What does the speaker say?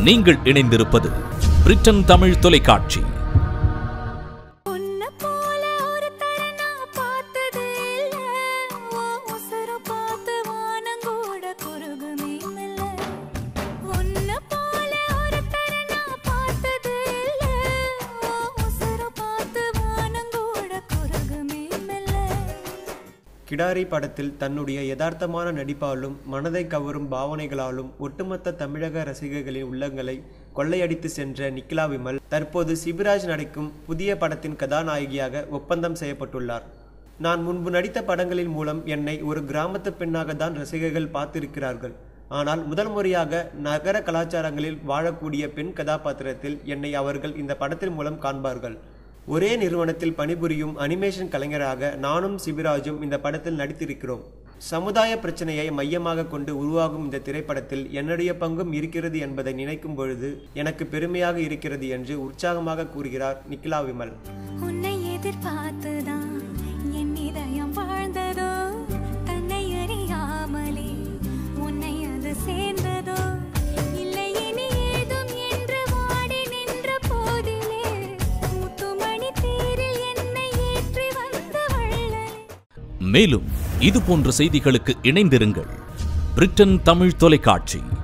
நீங்கள் இணைந்திருப்பது பிரிட்டன் தமிழ் தொலைக்காட்சி உன்னை போல ஒரு தரம் நான் பார்த்தது இல்ல. உன் உசுரம் பார்த்து வானங்கூட குறுகுமே மெல்ல. உன்னை போல ஒரு தரம் நான் பார்த்தது இல்ல. உன் உசுரம் பார்த்து வானங்கூட குறுகுமே மெல்ல. கிடாரி படத்தில் தன்னுடைய யதார்த்தமான நடிப்பாலும் மனதை கவரும் பாவனைகளாலும் ஒட்டுமொத்த தமிழக ரசிகர்களின் உள்ளங்களை கொள்ளையடித்து சென்ற நிக்கிலா விமல் தற்போது சிபிராஜ் நடிக்கும் புதிய படத்தின் கதாநாயகியாக ஒப்பந்தம் செய்யப்பட்டுள்ளார் நான் முன்பு நடித்த படங்களின் மூலம் என்னை ஒரு கிராமத்து பெண்ணாக தான் ரசிகர்கள் பார்த்திருக்கிறார்கள் ஆனால் முதல் முறையாக நகர கலாச்சாரங்களில் வாழக்கூடிய பெண் கதாபாத்திரத்தில் என்னை அவர்கள் இந்த படத்தின் மூலம் காண்பார்கள் ஒரே நிறுவனத்தில் பணிபுரியும் அனிமேஷன் கலைஞராக நானும் சிபிராஜும் இந்த படத்தில் நடித்திருக்கிறோம் சமுதாய பிரச்சனையை மையமாக கொண்டு உருவாகும் இந்த திரைப்படத்தில் என்னுடைய பங்கும் இருக்கிறது என்பதை நினைக்கும் பொழுது எனக்கு பெருமையாக இருக்கிறது என்று உற்சாகமாக கூறுகிறார் நிக்கிலா விமல் உன்னை எதிர்பார்த்துதான் என் இதயம் வாழ்ந்ததோ தன்னை அறியாமலே உன்னை அது சேர்ந்ததோ இல்லை இனி ஏதும் என்று வாடி நின்ற போதிலே முத்துமணி தேரில் என்னை ஏற்றி வந்த வள்ளலே மேலும் இது போன்ற செய்திகளுக்கு இணைந்திருங்கள் பிரிட்டன் தமிழ் தொலைக்காட்சி